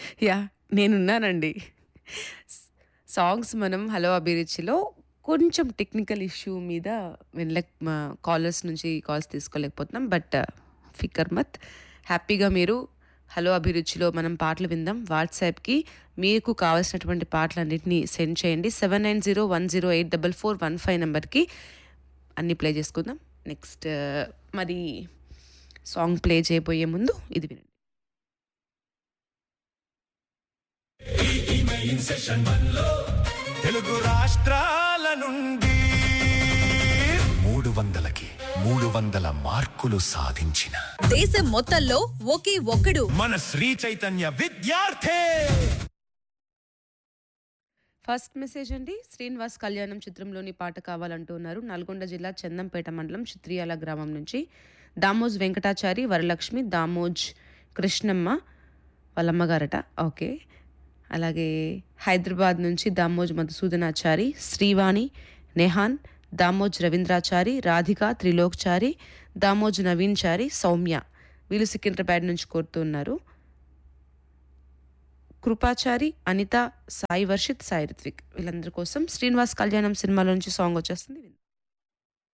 Yeah! నేనున్నానండి. స్ songs మనం 'hello అభిరుచిలో' కొంచెం టెక్నికల్ ఇష్యూ మీద వినలేక మా కాలర్స్ నుంచి కాల్స్ తీసుకోలేకపోతున్నాం. బట్ ఫికర్ మత్. హ్యాపీగా మీరు 'హలో అభిరుచిలో' మనం పాటలు విందాం. వాట్సాప్‌కి మీకు కావాల్సినటువంటి పాటలన్నిటిని సెండ్ చేయండి. 7901084415 నంబర్‌కి అన్నీ ప్లే చేసుకుందాం. నెక్స్ట్ మరి సాంగ్ ప్లే చేయబోయే ముందు ఇది వినండి. తెలుగు రాష్ట్రాల నుండి మూడు వందలకి మూడు వందల మార్కులు సాధించిన దేశం మొత్తంలో ఒకే ఒక్కడు మన శ్రీ చైతన్య విద్యార్థి ఫస్ట్ మెసేజ్ అండి శ్రీనివాస్ కళ్యాణం చిత్రంలోని పాట కావాలంటున్నారు నల్గొండ జిల్లా చందంపేట మండలం చిత్రియాల గ్రామం నుంచి దామోజ్ వెంకటాచారి వరలక్ష్మి దామోజ్ కృష్ణమ్మ వాళ్ళమ్మగారట ఓకే అలాగే హైదరాబాద్ నుంచి దామోజ్ మధుసూదనాచారి శ్రీవాణి నెహాన్ దామోజ్ రవీంద్రాచారి రాధిక త్రిలోక్చారి దామోజ్ నవీన్ చారి సౌమ్య వీళ్ళు సికింద్రాబాద్ నుంచి కోరుతున్నారు కృపాచారి అనిత సాయి వర్షిత్ సాయి రిత్విక్ వీళ్ళందరి కోసం శ్రీనివాస్ కళ్యాణం సినిమాలో నుంచి సాంగ్ వచ్చేస్తుంది విందాం